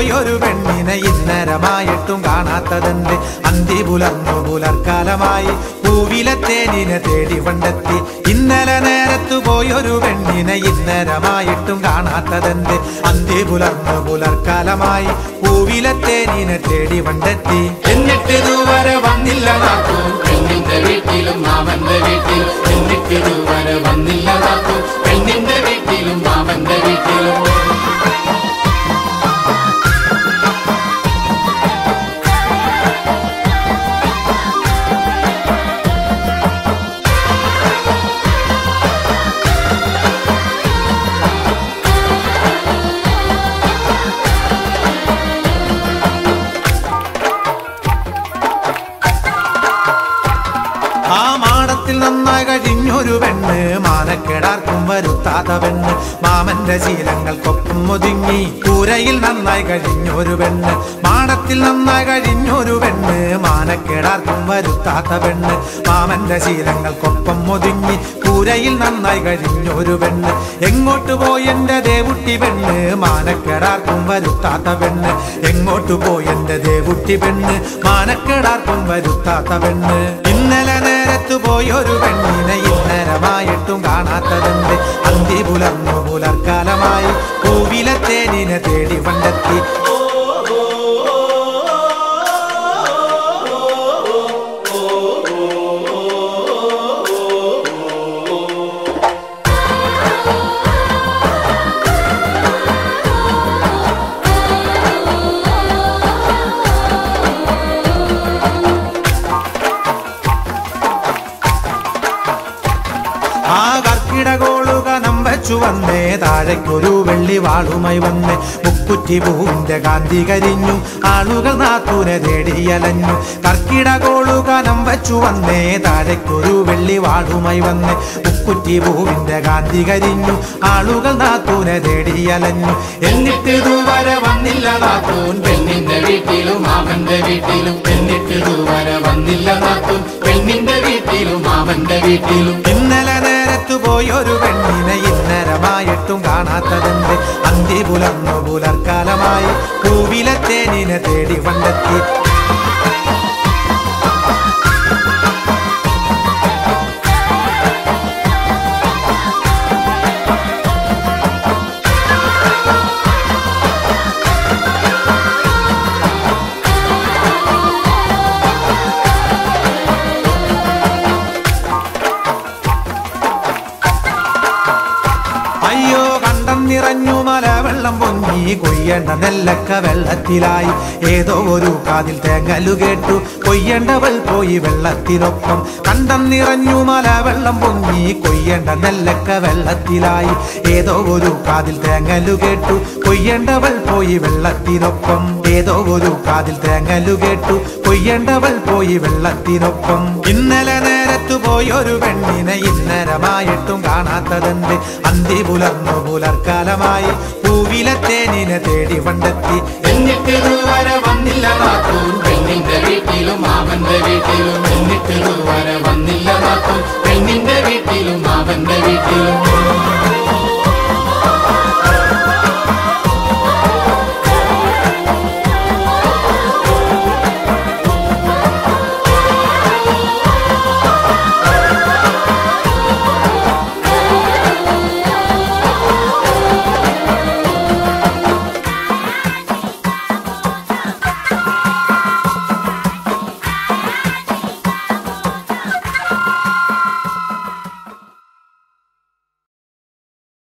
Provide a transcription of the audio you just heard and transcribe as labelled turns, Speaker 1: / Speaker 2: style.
Speaker 1: പോയൊരു പെണ്ണിനെ ഇന്നരമായിട്ടും കാണാത്തതെന്ത് അന്തി പുലർന്നു പുലർക്കാലമായി പൂവിലെ തേനിനെ തേടി കണ്ടെത്തി ഇന്നലെ നേരത്തു പോയൊരു പെണ്ണിനെ ഇന്നരമായിട്ടും കാണാത്തതെന്ത് അന്തി പുലർന്നു പുലർക്കാലമായി പൂവിലെ തേനിനെ തേടി കണ്ടെത്തി എന്നിട്ട് ഇതുവരെ വന്നില്ല നാക്കൂ
Speaker 2: പെണ്ണിന്റെ വീട്ടിലും മാമന്റെ വീട്ടിലും എന്നിട്ട് ഇതുവരെ വന്നില്ല നാത്തു പെണ്ണിന്റെ വീട്ടിലും മാമന്റെ വീട്ടിലും
Speaker 1: ആ മാടത്തിൽ നന്നായി കഴിഞ്ഞൊരു പെണ്ണ് മാനക്കെടാർക്കും വരുത്താത്ത പെണ്ണ് മാമന്റെ ശീലങ്ങൾക്കൊപ്പം ഒതുങ്ങി കൂരയിൽ നന്നായി കഴിഞ്ഞൊരു പെണ്ണ് മാടത്തിൽ നന്നായി കഴിഞ്ഞൊരു പെണ്ണ് മാനക്കെടാർക്കും വരുത്താത്ത പെണ്ണ് മാമന്റെ ശീലങ്ങൾക്കൊപ്പം ഒതുങ്ങി കൂരയിൽ നന്നായി കഴിഞ്ഞൊരു പെണ്ണ് എങ്ങോട്ട് പോയി എന്റെ ദേവുട്ടി പെണ്ണ് മാനക്കെടാർക്കും വരുത്താത്ത പെണ്ണ് എങ്ങോട്ട് പോയി എന്റെ ദേവുട്ടി പെണ്ണ് മാനക്കെടാർക്കും വരുത്താത്ത പെണ്ണ് ഇന്നലെ നേരത്ത് പോയൊരു പെണ്ണിനെ ഇന്നരമായിട്ടും കാണാത്തതുണ്ട് അന്തി പുലർന്നു പുലർക്കാലമായി പൂവിലെ തേനിനെ തേടി കണ്ടെത്തി ആ കർക്കിടകോളുക നമ്പച്ചു വന്നേ താഴേക്കൊരു വെള്ളി വാളുമായി വന്നേ മുക്കുറ്റി പൂവിന്റെ കാന്തി കരിഞ്ഞു ആളുകൾ നാത്തൂനെ തേടിയലഞ്ഞു കർക്കിടകോളുക നമ്പച്ചു വന്നേ താഴേക്കൊരു വെള്ളി വാളുമായി വന്നേ മുക്കുറ്റി പൂവിന്റെ കാന്തി കരിഞ്ഞു ആളുകൾ നാത്തൂനെ തേടിയലഞ്ഞു എന്നിട്ട് ഇതുവരെ വന്നില്ല നാത്തൂൻ
Speaker 2: പെണ്ണിന്റെ വീട്ടിലും മാമന്റെ വീട്ടിലും എന്നിട്ട് ഇതുവരെ വന്നില്ല നാത്തു പെണ്ണിന്റെ വീട്ടിലും മാമന്റെ വീട്ടിലും
Speaker 1: ഇന്നലെ നേരത്ത് പോയൊരു പെണ്ണിനെ ഇന്നരമായിട്ടും കാണാത്തതുണ്ട് അന്തി പുലർന്നു പുലർക്കാലമായി പൂവിലെ തേനിനെ തേടി കണ്ടെത്തി അയ്യോ കണ്ടം നിറഞ്ഞു മല വെള്ളം പൊങ്ങി കൊയ്യേണ്ട നെല്ലക്ക വെള്ളത്തിലായി ഏതോ ഒരു കാതിൽ തേങ്ങലു കേട്ടു കൊയ്യേണ്ടവൾ പോയി വെള്ളത്തിനൊപ്പം കണ്ടം നിറഞ്ഞു മല വെള്ളം പൊങ്ങി കൊയ്യേണ്ട നെല്ലക്ക വെള്ളത്തിലായി ഏതോ ഒരു കാതിൽ തേങ്ങലു കേട്ടു കൊയ്യേണ്ടവൾ പോയി വെള്ളത്തിനൊപ്പം ഏതോ ഒരു കാതിൽ തേങ്ങലു കേട്ടു കൊയ്യേണ്ടവൾ പോയി വെള്ളത്തിനൊപ്പം ഇന്നലെ നേരത്തു പോയൊരു പെണ്ണിനെ ഇന്നരമായിട്ടും കാണാത്തതുണ്ട് അന്തി പുലർന്നു പുലർക്കാലമായി പൂവിലെ തേനിനെ തേടി കണ്ടെത്തി
Speaker 2: എന്നിട്ട് ഇതുവരെ വന്നില്ല നാത്തു പെണ്ണിന്റെ വീട്ടിലും മാമന്റെ വീട്ടിലും എന്നിട്ട് ഇതുവരെ വന്നില്ല നാത്തു പെണ്ണിന്റെ വീട്ടിലും മാമന്റെ